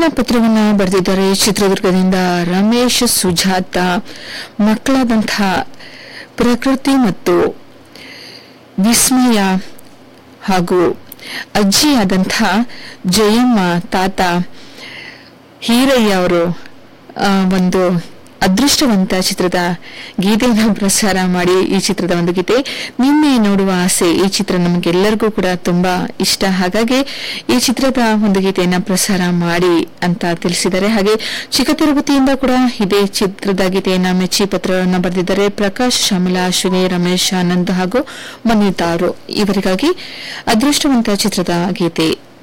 ಮುಂದಿನ ಪತ್ರವನ್ನ ಬರೆದಿದ್ದಾರೆ ಚಿತ್ರದುರ್ಗದಿಂದ ರಮೇಶ್ ಸುಜಾತ ಮಕ್ಕಳಾದಂತಹ ಪ್ರಕೃತಿ ಮತ್ತು ವಿಸ್ಮಯ ಹಾಗೂ ಅಜ್ಜಿಯಾದಂಥ ಜಯಮ್ಮ ತಾತ ಹೀರಯ್ಯ ಅವರು ಆ, ಒಂದು ಅದೃಷ್ಟವಂತ ಚಿತ್ರದ ಗೀತೆಯನ್ನು ಪ್ರಸಾರ ಮಾಡಿ ಈ ಚಿತ್ರದ ಒಂದು ಗೀತೆ ನಿನ್ನೆ ನೋಡುವ ಆಸೆ ಈ ಚಿತ್ರ ನಮಗೆಲ್ಲರಿಗೂ ಕೂಡ ತುಂಬಾ ಇಷ್ಟ ಹಾಗಾಗಿ ಈ ಚಿತ್ರದ ಒಂದು ಗೀತೆಯನ್ನ ಪ್ರಸಾರ ಮಾಡಿ ಅಂತ ತಿಳಿಸಿದ್ದಾರೆ ಹಾಗೆ ಚಿಕ್ಕತಿರುಪತಿಯಿಂದ ಕೂಡ ಇದೇ ಚಿತ್ರದ ಗೀತೆಯನ್ನ ಮೆಚ್ಚಿ ಪತ್ರವನ್ನು ಬರೆದಿದ್ದಾರೆ ಪ್ರಕಾಶ್ ಶ್ಯಾಮಲಾ ಅಶ್ವಿನಿ ರಮೇಶ್ ಆನಂದ್ ಹಾಗೂ ಮನ್ವಿತಾ ಅವರು ಇವರಿಗಾಗಿ ಅದೃಷ್ಟವಂತ ಚಿತ್ರದ ಗೀತೆ